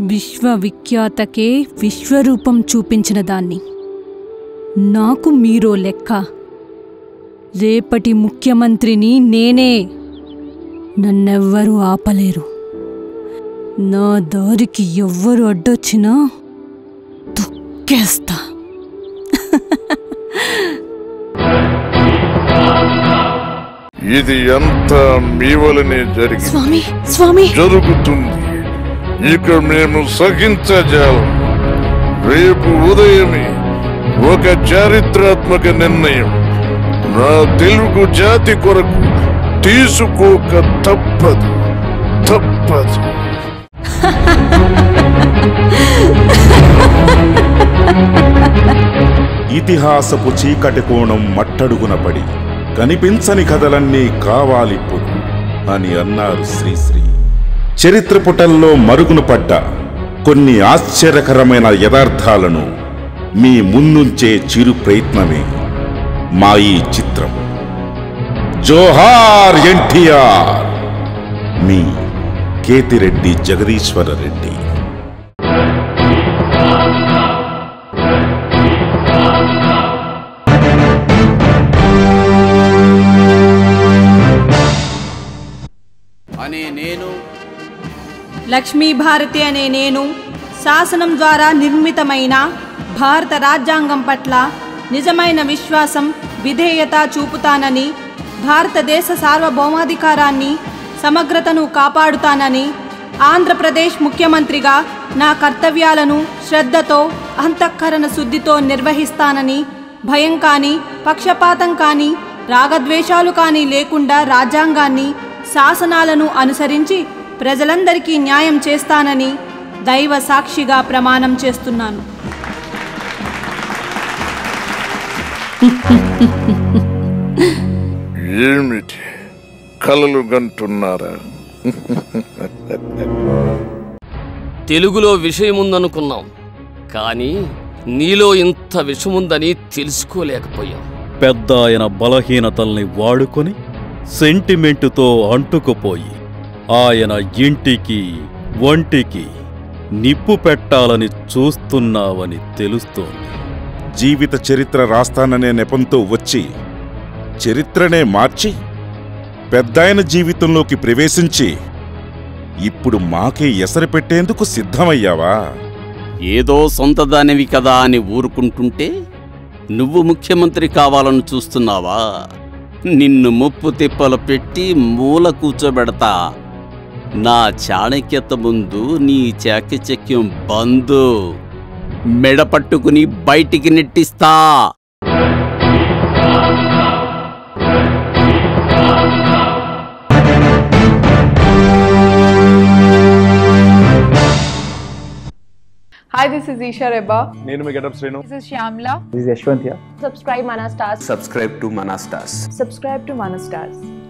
విశ్వవిఖ్యాతకే విశ్వరూపం చూపించిన దాన్ని నాకు మీరో లెక్క రేపటి ముఖ్యమంత్రిని నేనే నన్నెవ్వరూ ఆపలేరు నా దారికి ఎవ్వరు అడ్డొచ్చినా తొక్కేస్తా ఇది అంతా మీ వలనే జరిగి స్వామి స్వామి జరుగుతుంది ఇక మేము సహించజాలం రేపు ఉదయమే ఒక చారిత్రాత్మక నిర్ణయం నా తెలుగు జాతి కొరకు తీసుకోక తప్పదు తప్పదు ఇతిహాసపు చీకటి కోణం మట్టడుగున పడి కనిపించని కథలన్నీ కావాలిప్పుడు అని అన్నారు శ్రీశ్రీ చరిత్ర పుటల్లో మరుగున పడ్డ కొన్ని ఆశ్చర్యకరమైన యథార్థాలను మీ ముందుంచే చిరు ప్రయత్నమే మా ఈ చిత్రం జోహార్ ఎన్టీఆర్ మీ కేతిరెడ్డి జగదీశ్వర రెడ్డి అనే నేను లక్ష్మీ భారతి అనే నేను శాసనం ద్వారా నిర్మితమైన భారత రాజ్యాంగం పట్ల నిజమైన విశ్వాసం విధేయత చూపుతానని భారతదేశ సార్వభౌమాధికారాన్ని సమగ్రతను కాపాడుతానని ఆంధ్రప్రదేశ్ ముఖ్యమంత్రిగా నా కర్తవ్యాలను శ్రద్ధతో అంతఃకరణ శుద్ధితో నిర్వహిస్తానని భయం కానీ పక్షపాతం కానీ రాగద్వేషాలు కానీ లేకుండా రాజ్యాంగాన్ని శాసనాలను అనుసరించి ప్రజలందరికీ న్యాయం చేస్తానని దైవ సాక్షిగా ప్రమాణం చేస్తున్నాను ఏమిటి కలలు గంటున్నారా తెలుగులో విషయముందనుకున్నాం కానీ నీలో ఇంత విషముందని తెలుసుకోలేకపోయాం పెద్ద ఆయన బలహీనతల్ని వాడుకొని సెంటిమెంటుతో అంటుకుపోయి ఆయన ఇంటికి ఒంటికి నిప్పు పెట్టాలని చూస్తున్నావని తెలుస్తోంది జీవిత చరిత్ర రాస్తాననే నెపంతో వచ్చి చరిత్రనే మార్చి పెద్దాయన జీవితంలోకి ప్రవేశించి ఇప్పుడు మాకే ఎసరు పెట్టేందుకు సిద్ధమయ్యావా ఏదో సొంతదానివి కదా అని ఊరుకుంటుంటే నువ్వు ముఖ్యమంత్రి కావాలని చూస్తున్నావా నిన్ను ముప్పు తిప్పలు పెట్టి మూల కూర్చోబెడతా నా చాణక్యత ముందు నీ చాకచక్యం బందు మెడ పట్టుకుని బయటికి నెట్టిస్తా Hi, this is Isha Reba. నేను మీ getup Srinu This is Shyamla. This is Yashwant here. Subscribe Mana Stars. subscribe to Manastas. Subscribe to Mana Stars.